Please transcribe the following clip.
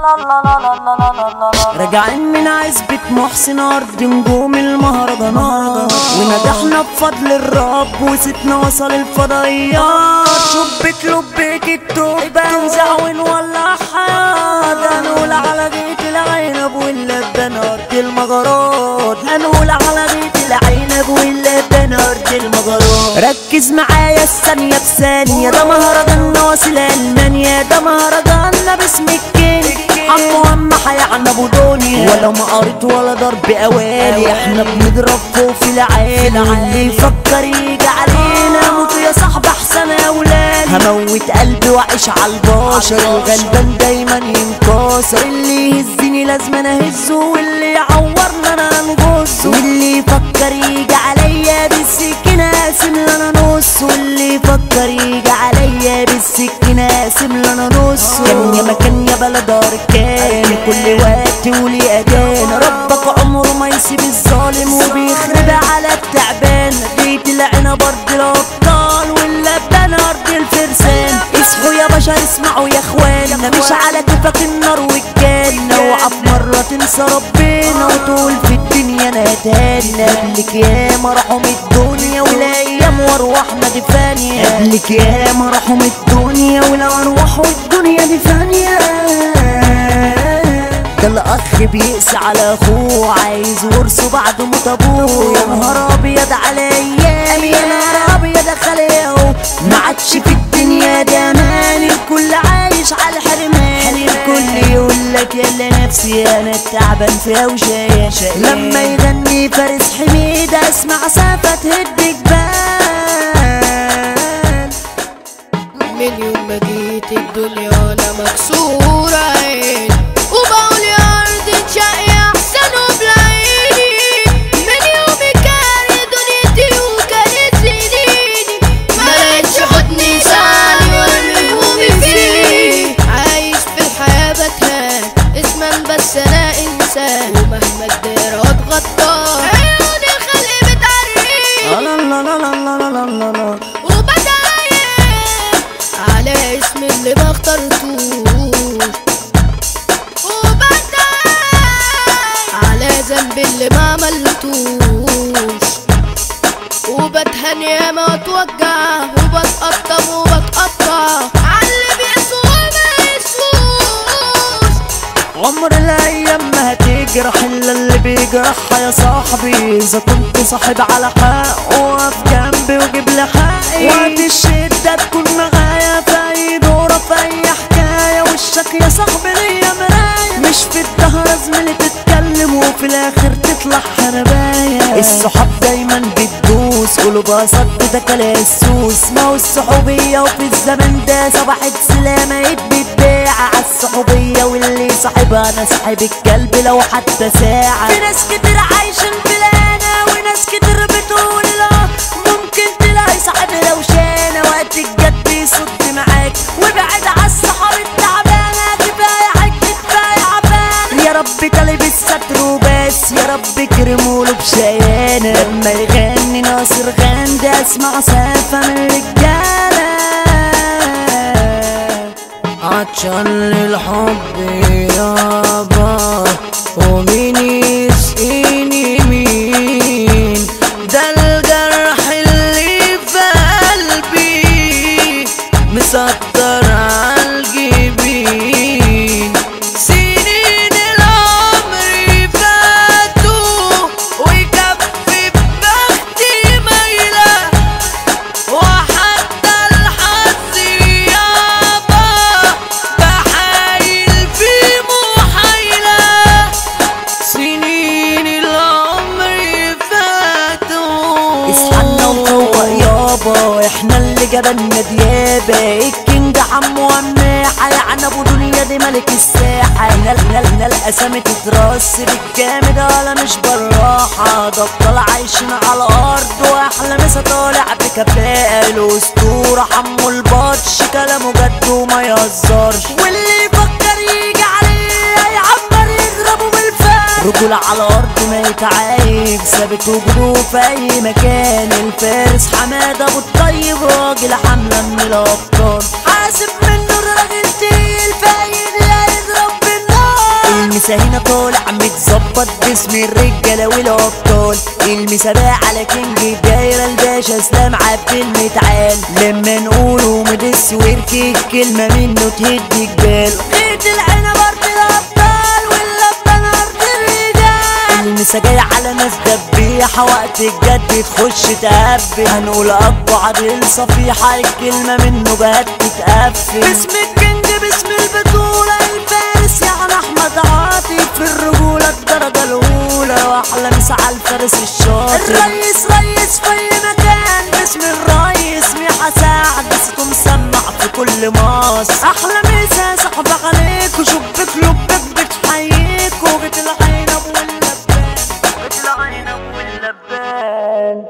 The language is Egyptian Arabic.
راجعين من عزبة محسن أرض نجوم المهرجانات ونجحنا بفضل الرب وستنا وصل الفضائيات شبك لبك التوبة نزع ونولع حياة هنقول على جيت العنب واللبان أرض المجرات هنقول على جيت العنب واللبان أرض المجرات ركز معايا الثانية بثانية ده مهرجان واصل ألمانيا ده مهرجاننا باسم الكينج حمو هم حيعنا ابو دنيا ولا ما قريت ولا ضرب اوالي احنا بنضرب فوق في العالي واللي يفكر يجي علينا موت يا صاحبي احسن يا ولاد هموت قلبي واعيش على البشر الغلبان دايما ينكسر اللي يهزني لازم انا اهزه واللي يعورنا انا انغزه واللي يفكر يجي عليا بالسكينه قاسم لنا نص واللي يفكر يجي عليا بالسكينه قاسم لنا نص كان يا مكان يا بلد اركان كل وقت ولي اذان ربك عمره ما يسيب الظالم وبيخرب على التعبان بيت العنب ارض الابطال واللبان ارض الفرسان اصحوا يا بشر اسمعوا يا اخوانا مش على كيفك النار والجنة اوعى في مرة تنسى ربنا وتقول في الدنيا انا هتهنى قبلك ياما راحوا من الدنيا والايام وارواحنا دي فانية قبلك ياما راحوا من الدنيا والارواح والدنيا دي فانية ده الاخ بيقسى على اخوه عايز ورثه بعد موت ابوه يا نهار ابيض على ايام يا نهار ابيض خليه ما عادش في الدنيا ده امان الكل عايش على الحرمان الكل يقول لك يلا نفسي انا تعبان فيها وشاية لما يغني فارس حميدة اسمع سافة تهد جبال من يوم ما جيت الدنيا انا مكسورة عين وبقول يا ارض انشقي احسن وبلاقيني من يومي كان دنيتي وكانت سنيني ما لقيتش حضني سعني وارمي همومي فيه عايش في الحياة بتهان اسما بس انا انسان ومهما الدايرة اتغطى عيون الخلق بتعريني لا لا لا لا لا لا لا لا وبدايم على اسم اللي ما اخترتوش وبدايم على ذنب اللي ما عملتوش وبتهان ياما واتوجع وبتقطم وبتقطع عاللي بيسوى ما يسووش عمر الايام ما هتجرح الا اللي بيجرحها يا صاحبي اذا كنت صاحب على حق وقف جنبي وجيب لي حقي وقت الشده تكون معايا في اي دوره في اي حكايه وشك يا صاحبي ليا مرايه مش في الدهر زميلي تتكلم وفي الاخر تطلع حربايه الصحاب دايما بتدوس قلوبها صدتك على السوس ما هو الصحوبيه وفي الزمن ده صباحت سلامه ايد بتبيع عالصحوبيه واللي صاحبها انا صاحب الكلب لو حتى ساعه في ناس كتير عايشين في الانا وناس كتير بتقول لا ممكن تلاقي صاحب لو شانه وقت الجد يصد معاك وابعد عالصحاب التعبانه كفايه حك كفايه عبانه يا رب طالب الستر وبس يا رب كرموله بشيانه لما يغني ناصر غاندي اسمع سافه من رجاله عطشان للحب يابا ومين يسقيني مين ده الجرح اللي في قلبي مسطر عالجبين سنين العمر فاتوا ويكفي ببختي ميلة وحتى الحظ يابا بحايل في محايلة سنين العمر فاتوا اصحنا وفوق يابا احنا اللي جبلنا ديابة الكينج عمو وماحة يعني ابو دنيا دي ملك الساحة هنا هنا هنا الاسامي تترص بالجامد ولا مش بالراحة ده ابطال عايشين على الارض واحلى مسا طالع بكفاءة الاسطورة حمو البطش كلامه جد وما يهزرش واللي يفكر يجي عليه هيعمر يضربه بالفعل رجولة على الأرض ما يتعايب ثابت وجوده في أي مكان الفارس حمادة أبو الطيب راجل حملة من الأبطال حاسب منه الراجل تقيل فايد لا يضرب بالنار المسا هنا طالع متظبط باسم الرجالة والابطال المسا بقى على كينج دايرة الباشا اسلام عبد المتعال لما نقوله مدس وركي كلمة منه تهد جبال غيت العنب ارض الابطال واللبن ارض الرجال المسا جاي على ناس دبيحة وقت الجد تخش تقبل هنقول ابو عادل صفيحة الكلمة منه بقت تتقفل باسم الكينج باسم البطولة الفارس يعني احمد عاطف في الرجولة الدرجة الاولى واحلى مسا على الفارس الشاطر الريس ريس في اي مكان باسم الريس ميحة سعد صوته مسمع في كل مصر احلى